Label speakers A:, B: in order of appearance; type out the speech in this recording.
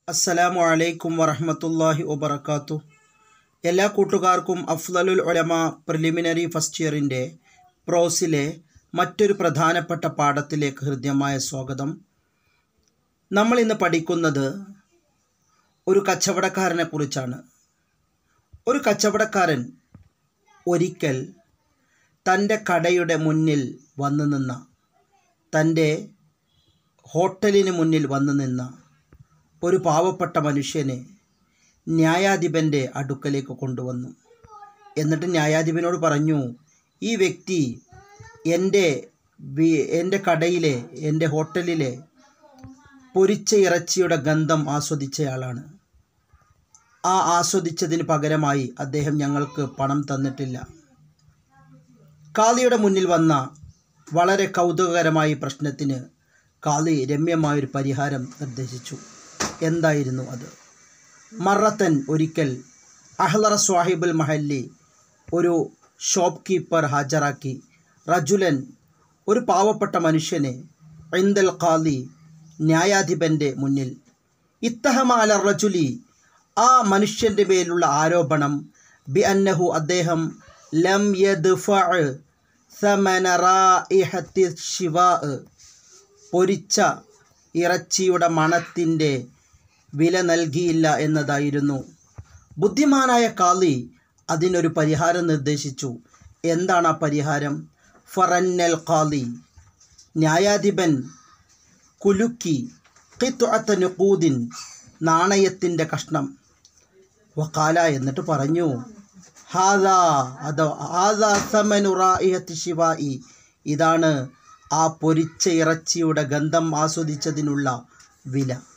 A: അസ്സലാമു അലൈക്കും വറഹമത്തല്ലാഹി വബർക്കാത്തു എല്ലാ കൂട്ടുകാർക്കും അഫ്ലലുൽ ഉലമ പ്രിലിമിനറി ഫസ്റ്റ് ഇയറിൻ്റെ പ്രോസിലെ മറ്റൊരു പ്രധാനപ്പെട്ട പാഠത്തിലേക്ക് ഹൃദ്യമായ സ്വാഗതം നമ്മൾ ഇന്ന് പഠിക്കുന്നത് ഒരു കച്ചവടക്കാരനെ കുറിച്ചാണ് ഒരു കച്ചവടക്കാരൻ ഒരിക്കൽ തൻ്റെ കടയുടെ മുന്നിൽ വന്നു നിന്ന തൻ്റെ ഹോട്ടലിന് മുന്നിൽ വന്നു നിന്ന ഒരു പാവപ്പെട്ട മനുഷ്യനെ ന്യായാധിപൻ്റെ അടുക്കലേക്ക് കൊണ്ടുവന്നു എന്നിട്ട് ന്യായാധിപനോട് പറഞ്ഞു ഈ വ്യക്തി എൻ്റെ വി- എൻ്റെ കടയിലെ എൻ്റെ ഹോട്ടലിലെ പൊരിച്ച ഇറച്ചിയുടെ ഗന്ധം ആസ്വദിച്ചയാളാണ് ആ ആസ്വദിച്ചതിന് പകരമായി അദ്ദേഹം ഞങ്ങൾക്ക് പണം തന്നിട്ടില്ല കാളിയുടെ മുന്നിൽ വന്ന വളരെ കൗതുകകരമായ ഈ പ്രശ്നത്തിന് കാളി രമ്യമായൊരു പരിഹാരം നിർദ്ദേശിച്ചു എന്തായിരുന്നു അത് മറത്തൻ ഒരിക്കൽ അഹ്ലറ സ്വാഹിബുൽ മഹല്ലി ഒരു ഷോപ്പ് കീപ്പർ ഹാജരാക്കി റജുലൻ ഒരു പാവപ്പെട്ട മനുഷ്യനെ ഐന്ദൽ ഖാലി ന്യായാധിപൻ്റെ മുന്നിൽ ഇത്തഹമ അല റജുലി ആ മനുഷ്യൻ്റെ മേലുള്ള ആരോപണം ബി അന്നഹു അദ്ദേഹം ലം യദ്ഫഅ സമന റായിഹത്തി ശിവാ പൊരിച്ച ഇറച്ചിയുടെ മണത്തിൻ്റെ വില നൽകിയില്ല എന്നതായിരുന്നു ബുദ്ധിമാനായ കാളി അതിനൊരു പരിഹാരം നിർദ്ദേശിച്ചു എന്താണ് ആ പരിഹാരം ഫറന്നൽ കാളി ന്യായാധിപൻ കുലുക്കി ഖിത്അത്ത നുഖൂദിൻ നാണയത്തിൻ്റെ കഷ്ണം വക്കാല എന്നിട്ട് പറഞ്ഞു ഹാദാ അതോ ഹാദാ സമനു റായിഹത്തി ശിവായി ഇതാണ് ആ പൊരിച്ച ഇറച്ചിയുടെ ഗന്ധം ആസ്വദിച്ചതിനുള്ള വില